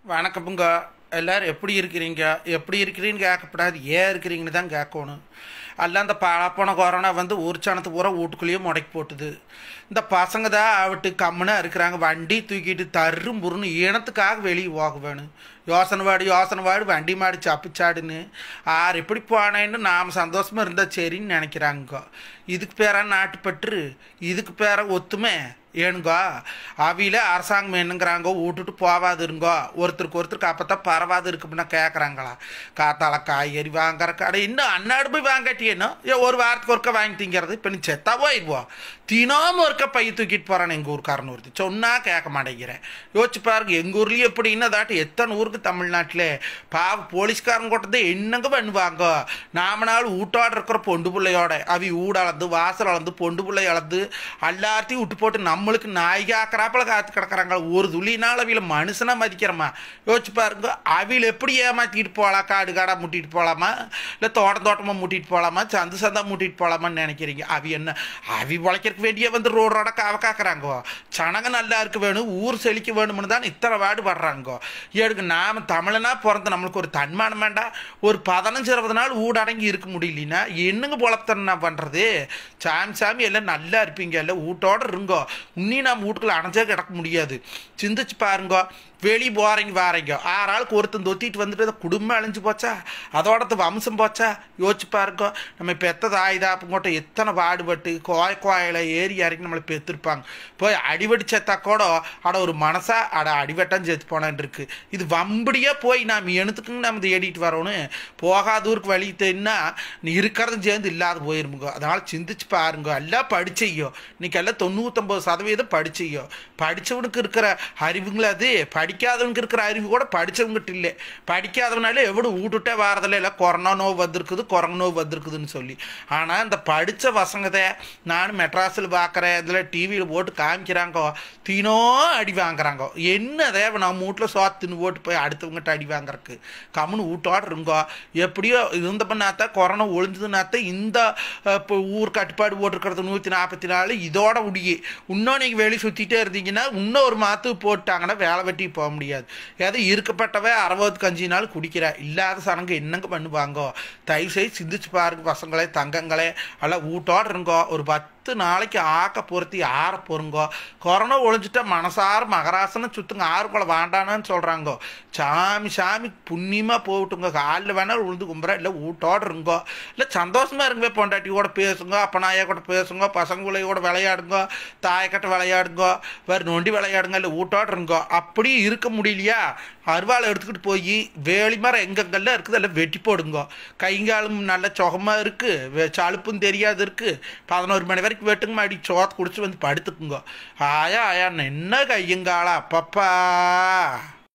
வணக்கமுங்க எல்லாரும் எப்படி இருக்கிறீங்க எப்படி இருக்கிறீங்கன்னு கேட்கப்படாது ஏன் இருக்கிறீங்கன்னு தான் கேட்கணும் எல்லாம் இந்த பழப்போன கொரோனா வந்து ஊர் சனத்து பூரா வீட்டுக்குள்ளேயே முடக்கி போட்டுது இந்த பசங்க தான் அவட்டு கம்முனா இருக்கிறாங்க வண்டி தூக்கிட்டு தரும் புருன்னு ஈனத்துக்காக வெளியே போக வேணும் யோசனை வாடு யோசனை வாடு வண்டி மாடி சப்பிச்சாடுன்னு ஆறு எப்படி போனேன்னு நாம் சந்தோஷமாக இருந்தால் சரின்னு நினைக்கிறாங்க இதுக்கு பேரா நாட்டுப்பற்று இதுக்கு பேர ஒத்துமை ஏனுங்கோ அவில அரசாங்கம் என்னங்கிறாங்கோ விட்டுட்டு போவாதுருங்கோ ஒருத்தருக்கு ஒருத்தருக்கு அப்பதான் பரவாது இருக்கும்னா கேட்குறாங்களா காத்தால காய்கறி வாங்குற கடை இன்னும் அன்னாடு போய் வாங்காட்டியேனோ ஏன் ஒரு வாரத்துக்கு ஒருக்க வாங்கி திங்கிறது இப்போ நீ செத்தா போயிடுவோம் தினமும் ஒருக்க பைய தூக்கிட்டு போகிறான் எங்கள் ஊருக்காரன் ஒருத்தி சொன்னா கேட்க மாட்டேங்கிறேன் யோசிச்சு பாருங்க எங்கள் ஊர்லேயும் எப்படின்னா தாட்டி எத்தனை ஊருக்கு தமிழ்நாட்டில் பாவ போலீஸ்காரன் கூட்டத்தை என்னங்க பண்ணுவாங்க நாம நாள் ஊட்டோட இருக்கிற பொண்டு பிள்ளையோட அவி ஊட அளந்து வாசல் அளந்து பொண்டு பிள்ளை அளந்து எல்லாத்தையும் விட்டு போட்டு நம்மளுக்கு நாய் காக்கிறாப்புல காத்து கிடக்குறாங்க ஒரு துளினால அவில மனுஷனா மதிக்கிறோமா யோசிச்சு பாருங்க அவில எப்படி ஏமாத்திட்டு போகலாம் காடு காடாக முட்டிட்டு போகலாமா இல்லை தோட்டம் தோட்டமாக முட்டிட்டு போகலாமா சந்து சந்தா முட்டிட்டு போகலாமான்னு நினைக்கிறீங்க அவி என்ன அவி உழைக்கிறதுக்கு வேண்டிய வந்து ரோடு ரோட காவ காக்குறாங்கோ சனங்க நல்லா இருக்க வேணும் ஊர் செழிக்க வேணும்னு தான் இத்தனை வாடு படுறாங்கோ ஏடுக்கு நாம் தமிழனா பிறந்த நம்மளுக்கு ஒரு தன்மானம் வேண்டாம் ஒரு பதினஞ்சு இருபது நாள் ஊடடங்கி இருக்க முடியலனா என்னங்க பொழப்பத்தன பண்ணுறது சாமி சாமி எல்லாம் நல்லா இருப்பீங்க எல்லாம் வீட்டோட இருங்கோ இன்னும் நம்ம வீட்டுக்குள்ள அணைஞ்சே கிடக்க முடியாது சிந்திச்சு பாருங்கோ வெளியே போகிறீங்க வாரீங்க ஆறு ஆளுக்கு ஒருத்தன் தொத்திட்டு வந்துட்டு அந்த குடும்பம் அழிஞ்சு போச்சா அதோட வம்சம் போச்சா யோசிச்சு பாருங்க நம்ம பெத்த தாய் தாப்பங்கோட்ட எத்தனை பாடுபட்டு கோய கோயில ஏறி இறங்கி நம்மளை பெற்றிருப்பாங்க போய் அடிவடி செத்தா கூட அட ஒரு மனசா அட அடிவட்டம் செத்து போனான் இருக்கு இது வம்படியா போய் நாம் எனத்துக்குங்க நம்ம தேடிட்டு வரோன்னு போகாத ஊருக்கு வழி தெரினா நீ இருக்கிறதும் சேர்ந்து இல்லாத போயிருமுங்க அதனால சிந்திச்சு பாருங்க எல்லாம் படிச்சையோ இன்னைக்கு எல்லாம் தொண்ணூத்தொம்பது சதவீதம் படிச்சையோ படிச்சவனுக்கு இருக்கிற அறிவுங்களா அது படிக்காதவனுக்கு இருக்கிற அறிவு கூட படித்தவங்ககிட்ட இல்லை படிக்காதவனால எவ்வளோ விட்டுட்டே வாரதில்ல இல்லை கொரோனா நோவு வந்திருக்குது கொரோனா நோவு வந்திருக்குதுன்னு சொல்லி ஆனால் இந்த படித்த பசங்கதை நானும் மெட்ராஸில் பார்க்குறேன் இதில் டிவியில் போட்டு காமிக்கிறாங்க தீனோ அடி வாங்குறாங்க என்ன தேவை நம்ம வீட்டில் சோத்துன்னு போட்டு போய் அடுத்தவங்ககிட்ட அடி வாங்குறக்கு கம்முன்னு வீட்டோட இருங்கோ எப்படியோ இருந்த பண்ணாத்தான் கொரோனா ஒழிஞ்சதுனாத்தான் இந்த இப்போ ஊர் கட்டுப்பாடு போட்டிருக்கிறது நூற்றி நாற்பத்தி நாலு இதோட முடியே இன்னும் நீங்கள் வெளியே சுற்றிட்டே இருந்தீங்கன்னா இன்னும் ஒரு மாற்று போட்டாங்கன்னா வேலை வெட்டி போக முடியாது ஏதோ இருக்கப்பட்டவே அறுபது கஞ்சி நாள் குடிக்கிறா இல்லாத சனங்க என்னங்க பண்ணுவாங்கோ தயவு செய்து சிந்திச்சு பாருங்க பசங்களே தங்கங்களே எல்லாம் வீட்டோட இருங்கோ ஒரு பத்து நாளைக்கு ஆக்க பொருத்தி ஆற பொறுங்கோ கொரோனா ஒழிஞ்சிட்டா மனசார மகராசனை சுத்துங்க ஆறு போல வேண்டானான்னு சொல்கிறாங்கோ சாமி சாமி புண்ணியமாக போகட்டுங்க காலில் வேணாலும் உழுந்து கும்புறா இல்லை வீட்டோட இருங்கோ இல்லை சந்தோஷமாக இருங்க பொண்டாட்டி கூட பேசுங்க அப்பனாயா கூட பேசுங்க பசங்களை கூட விளையாடுங்க தாயக்கட்ட விளையாடுங்க வேறு நொண்டி விளையாடுங்க இல்லை வீட்டோட இருங்கோ அப்படி இருக்க முடியலையா அருவாளை எடுத்துக்கிட்டு போய் வேலி மரம் எங்கெங்கெல்லாம் இருக்குது எல்லாம் வெட்டி போடுங்க கைங்காலும் நல்ல சுகமாக இருக்குது சலுப்பும் தெரியாது இருக்குது பதினோரு மணி வரைக்கும் வெட்டுங்க அடி சோத்து குடிச்சு வந்து படுத்துக்குங்க ஆயா ஆயா என்ன கையங்காலா அப்பப்பா